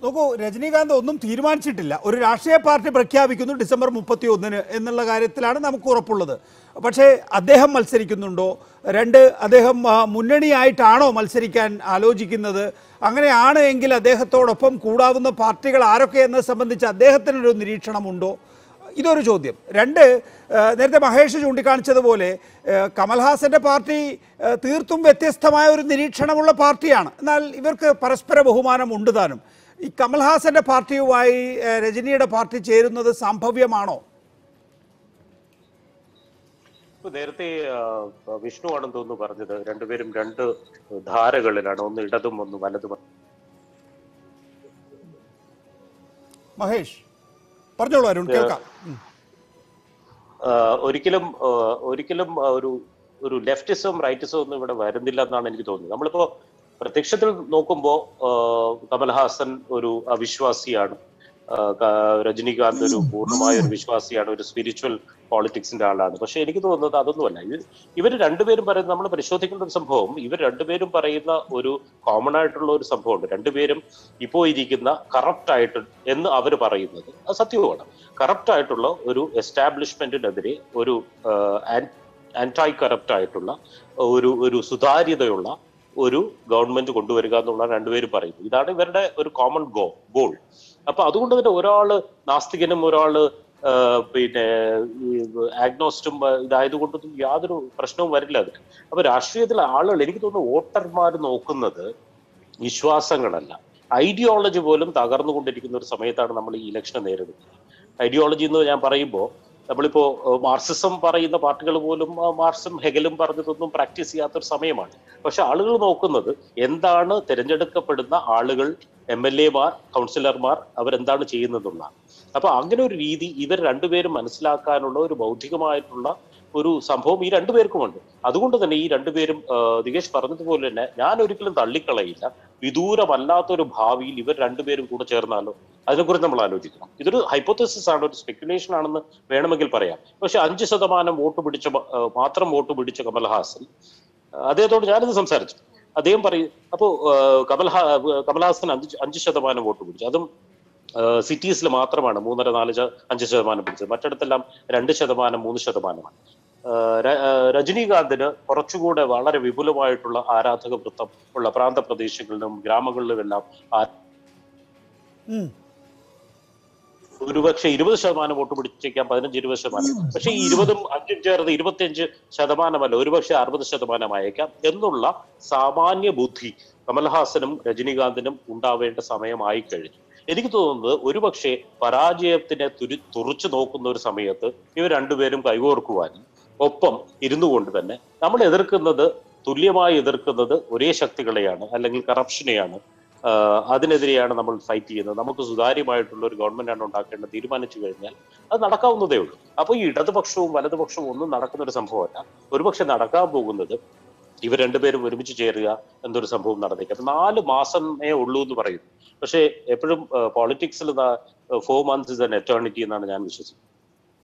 നോക്കൂ രജനീകാന്ത് ഒന്നും തീരുമാനിച്ചിട്ടില്ല ഒരു രാഷ്ട്രീയ പാർട്ടി പ്രഖ്യാപിക്കുന്നു ഡിസംബർ മുപ്പത്തി ഒന്നിന് എന്നുള്ള കാര്യത്തിലാണ് നമുക്ക് ഉറപ്പുള്ളത് പക്ഷേ അദ്ദേഹം മത്സരിക്കുന്നുണ്ടോ രണ്ട് അദ്ദേഹം ആ, മുന്നണിയായിട്ടാണോ മത്സരിക്കാൻ ആലോചിക്കുന്നത് അങ്ങനെയാണ് എങ്കിൽ അദ്ദേഹത്തോടൊപ്പം കൂടാവുന്ന പാർട്ടികൾ ആരൊക്കെ എന്നത് സംബന്ധിച്ച് അദ്ദേഹത്തിനൊരു നിരീക്ഷണമുണ്ടോ ഇതൊരു ചോദ്യം രണ്ട് ആ, നേരത്തെ മഹേഷ് ചൂണ്ടിക്കാണിച്ചതുപോലെ ആ, കമൽഹാസന്റെ പാർട്ടി ആ, തീർത്തും വ്യത്യസ്തമായ ഒരു നിരീക്ഷണമുള്ള പാർട്ടിയാണ് എന്നാൽ ഇവർക്ക് പരസ്പര ബഹുമാനം ഉണ്ട് താനും ഈ കമൽഹാസന്റെ പാർട്ടിയുമായി ആ, രജനിയുടെ പാർട്ടി ചേരുന്നത് സംഭവ്യമാണോ ഇപ്പൊ നേരത്തെ ആ, വിഷ്ണു ആണെന്ന് തോന്നുന്നു പറഞ്ഞത് രണ്ടുപേരും രണ്ട് ധാരകളിലാണ് ഒന്ന് ഇടതും ഒന്ന് വലതും മഹേഷ് പറഞ്ഞോളൂ അരുൺ കേൾക്കാം ഉം. ആ, ഒരിക്കലും ആ, ഒരിക്കലും ആ, ഒരു ഒരു ലെഫ്റ്റിസവും റൈറ്റിസവും ഒന്നും ഇവിടെ വരുന്നില്ല എന്നാണ് എനിക്ക് തോന്നുന്നത് നമ്മളിപ്പോ പ്രത്യക്ഷത്തിൽ നോക്കുമ്പോ ആ, കമൽഹാസൻ ഒരു അവിശ്വാസിയാണ് ആ, ക- രജനീകാന്ത് ഒരു പൂർണ്ണമായ ഒരു വിശ്വാസിയാണ് ഒരു സ്പിരിച്വൽ പോളിറ്റിക്സിന്റെ ആളാണ് പക്ഷെ എനിക്ക് തോന്നുന്നത് അതൊന്നുമല്ല ഇത് ഇവർ രണ്ടുപേരും പറയുന്നത് നമ്മൾ പരിശോധിക്കേണ്ട ഒരു സംഭവം ഇവർ രണ്ടുപേരും പറയുന്ന ഒരു കോമൺ ആയിട്ടുള്ള ഒരു സംഭവമുണ്ട് രണ്ടുപേരും ഇപ്പോൾ ഇരിക്കുന്ന കറപ്റ്റ് ആയിട്ട് എന്ന് അവർ പറയുന്നത് അത് സത്യവുമാണ് കറപ്റ്റ് ആയിട്ടുള്ള ഒരു എസ്റ്റാബ്ലിഷ്മെന്റിനെതിരെ ഒരു ആന്റൈ കറപ്റ്റ് ആയിട്ടുള്ള ഒരു ഒരു സുതാര്യതയുള്ള ഒരു ഗവൺമെന്റ് കൊണ്ടുവരിക എന്നുള്ള രണ്ടുപേരും പറയുന്നു ഇതാണ് ഇവരുടെ ഒരു കോമൺ ഗോ ഗോൾ അപ്പൊ അതുകൊണ്ട് തന്നെ ഒരാള് നാസ്തികനും ഒരാള് ആ, പിന്നെ ഈ ആഗ്നോസ്റ്റും ആ, ഇതായതുകൊണ്ടൊന്നും യാതൊരു പ്രശ്നവും വരില്ല അതിന് അപ്പൊ രാഷ്ട്രീയത്തിലെ ആളുകൾ എനിക്ക് തോന്നുന്നു വോട്ടർമാർ നോക്കുന്നത് വിശ്വാസങ്ങളല്ല ഐഡിയോളജി പോലും തകർന്നുകൊണ്ടിരിക്കുന്ന ഒരു സമയത്താണ് നമ്മൾ ഈ ഇലക്ഷനെ നേരിടുന്നത് ഐഡിയോളജി എന്ന് ഞാൻ പറയുമ്പോൾ നമ്മളിപ്പോ ഏഹ്, മാർക്സിസം പറയുന്ന പാർട്ടികൾ പോലും ആ, മാർക്സും ഹെഗലും പറഞ്ഞതൊന്നും പ്രാക്ടീസ് ചെയ്യാത്തൊരു സമയമാണ് പക്ഷെ ആളുകൾ നോക്കുന്നത് എന്താണ് തിരഞ്ഞെടുക്കപ്പെടുന്ന ആളുകൾ എം എൽ എമാർ കൗൺസിലർമാർ അവരെന്താണ് ചെയ്യുന്നതെന്നാണ് അപ്പൊ അങ്ങനെ ഒരു രീതി ഇവർ രണ്ടുപേരും മനസ്സിലാക്കാനുള്ള ഒരു ബൗദ്ധികമായിട്ടുള്ള ഒരു സംഭവം ഈ രണ്ടുപേർക്കുമുണ്ട് അതുകൊണ്ട് തന്നെ ഈ രണ്ടുപേരും ആ, ദികേഷ് പറഞ്ഞതുപോലെ തന്നെ ഞാൻ ഒരിക്കലും തള്ളിക്കളയില്ല വിദൂരമല്ലാത്തൊരു ഭാവിയിൽ ഇവർ രണ്ടുപേരും കൂടെ ചേർന്നാലോ അതിനെക്കുറിച്ച് നമ്മൾ ആലോചിക്കണം ഇതൊരു ഹൈപ്പോത്തസിസ് ആണ് ഒരു സ്പെക്കുലേഷൻ ആണെന്ന് വേണമെങ്കിൽ പറയാം പക്ഷെ അഞ്ച് ശതമാനം വോട്ട് പിടിച്ച മ- ആ, മാത്രം വോട്ട് പിടിച്ച കമൽഹാസൻ ആ, അദ്ദേഹത്തോട് ഞാനിത് സംസാരിച്ചു അദ്ദേഹം പറയും അപ്പോ ആ, കമൽഹാ കമൽഹാസൻ അഞ്ച് അഞ്ച് ശതമാനം വോട്ട് പിടിച്ചു അതും സിറ്റീസിൽ മാത്രമാണ് മൂന്നര നാല് ശ- അഞ്ച് ശതമാനം പിടിച്ചത് മറ്റിടത്തെല്ലാം രണ്ട് ശതമാനം മൂന്ന് ശതമാനമാണ് ആ, ര- ആ, രജനീകാന്തിന് കുറച്ചുകൂടെ വളരെ വിപുലമായിട്ടുള്ള ആരാധക വൃത്തം ഉള്ള പ്രാന്തപ്രദേശങ്ങളിലും ഗ്രാമങ്ങളിലുമെല്ലാം ആ- ഉം. ഒരുപക്ഷെ ഇരുപത് ശതമാനം വോട്ട് പിടിച്ചേക്കാം പതിനഞ്ച് ഇരുപത് ശതമാനം പക്ഷെ ഈ ഇരുപതും അഞ്ചും ചേർന്ന് ഇരുപത്തിയഞ്ച് ശതമാനമല്ല ഒരുപക്ഷെ അറുപത് ശതമാനമായേക്കാം എന്നുള്ള സാമാന്യ ബുദ്ധി കമൽഹാസനും രജനീകാന്തിനും ഉണ്ടാവേണ്ട സമയമായി കഴിഞ്ഞു എനിക്ക് തോന്നുന്നത് ഒരുപക്ഷെ പരാജയത്തിനെ തുരി തുറച്ചു നോക്കുന്ന ഒരു സമയത്ത് ഇവർ രണ്ടുപേരും കൈകോർക്കുവാനും ഒപ്പം ഇരുന്നു കൊണ്ട് തന്നെ നമ്മൾ എതിർക്കുന്നത് തുല്യമായി എതിർക്കുന്നത് ഒരേ ശക്തികളെയാണ് അല്ലെങ്കിൽ കറപ്ഷനെയാണ് ആഹ് അതിനെതിരെയാണ് നമ്മൾ ഫൈറ്റ് ചെയ്യുന്നത് നമുക്ക് സുതാര്യമായിട്ടുള്ള ഒരു ഗവൺമെന്റ് ആണ് ഉണ്ടാക്കേണ്ടത് തീരുമാനിച്ചു കഴിഞ്ഞാൽ അത് നടക്കാവുന്നതേ ഉള്ളൂ അപ്പൊ ഈ ഇടതുപക്ഷവും വലതുപക്ഷവും ഒന്നും നടക്കുന്ന ഒരു സംഭവമല്ല ഒരുപക്ഷെ നടക്കാൻ പോകുന്നത് ഇവർ രണ്ടുപേരും ഒരുമിച്ച് ചേരുക എന്നൊരു സംഭവം നടന്നേക്കും അപ്പൊ നാല് മാസമേ ഉള്ളൂ എന്ന് പറയുന്നു പക്ഷേ എപ്പോഴും പോളിറ്റിക്സിൽ four months is an eternity എന്നാണ് ഞാൻ വിശ്വസിക്കുന്നത്